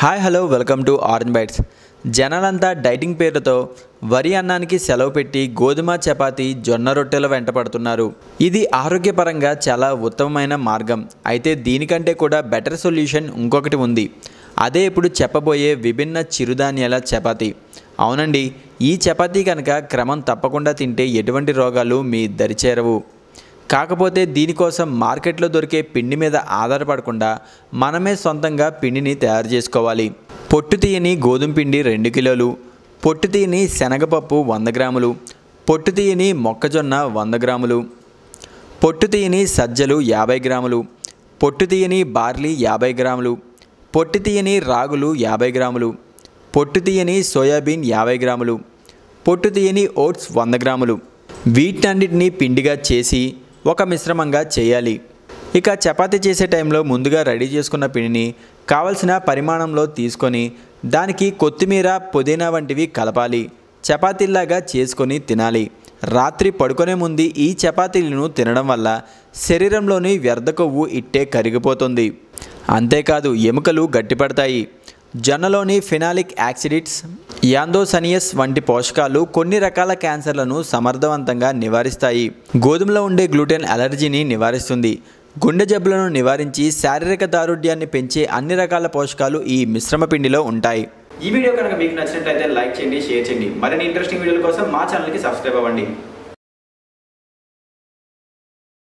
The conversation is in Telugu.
hi hello welcome to orange bytes జనాలంతా డైటింగ్ పేరుతో వరి అన్నానికి సెలవు పెట్టి గోధుమ చపాతి జొన్న రొట్టెల వెంట పడుతున్నారు ఇది ఆరోగ్యపరంగా చాలా ఉత్తమమైన మార్గం అయితే దీనికంటే కూడా బెటర్ సొల్యూషన్ ఇంకొకటి ఉంది అదే ఇప్పుడు చెప్పబోయే విభిన్న చిరుధాన్యాల చపాతి అవునండి ఈ చపాతీ కనుక క్రమం తప్పకుండా తింటే ఎటువంటి రోగాలు మీ దరిచేరవు కాకపోతే దీనికోసం మార్కెట్లో దొరికే పిండి మీద ఆధారపడకుండా మనమే సొంతంగా పిండిని తయారు చేసుకోవాలి పొట్టు తీయని గోధుమ పిండి రెండు కిలోలు పొట్టు తీయని శనగపప్పు వంద గ్రాములు పొట్టు తీయని మొక్కజొన్న వంద గ్రాములు పొట్టు తీయని సజ్జలు యాభై గ్రాములు పొట్టు తీయని బార్లీ యాభై గ్రాములు పొట్టు తీయని రాగులు యాభై గ్రాములు పొట్టు తీయని సోయాబీన్ యాభై గ్రాములు పొట్టు తీయని ఓట్స్ వంద గ్రాములు వీటన్నిటిని పిండిగా చేసి ఒక మిశ్రమంగా చేయాలి ఇక చపాతీ చేసే టైంలో ముందుగా రెడీ చేసుకున్న పిండిని కావలసిన పరిమాణంలో తీసుకొని దానికి కొత్తిమీర పుదీనా వంటివి కలపాలి చపాతీల్లాగా చేసుకొని తినాలి రాత్రి పడుకునే ముందు ఈ చపాతీలను తినడం వల్ల శరీరంలోని వ్యర్థ కొవ్వు ఇట్టే కరిగిపోతుంది అంతేకాదు ఎముకలు గట్టిపడతాయి జొన్నలోని ఫినాలిక్ యాక్సిడిట్స్ యాందోసనియస్ వంటి పోషకాలు కొన్ని రకాల క్యాన్సర్లను సమర్థవంతంగా నివారిస్తాయి గోధుమలో ఉండే గ్లూటెన్ అలర్జీని నివారిస్తుంది గుండె జబ్బులను నివారించి శారీరక దారుఢ్యాన్ని పెంచే అన్ని రకాల పోషకాలు ఈ మిశ్రమ పిండిలో ఉంటాయి ఈ వీడియో కనుక మీకు నచ్చినట్లయితే లైక్ చేయండి షేర్ చేయండి మరిన్ని ఇంట్రెస్టింగ్ వీడియోల కోసం మా ఛానల్కి సబ్స్క్రైబ్ అవ్వండి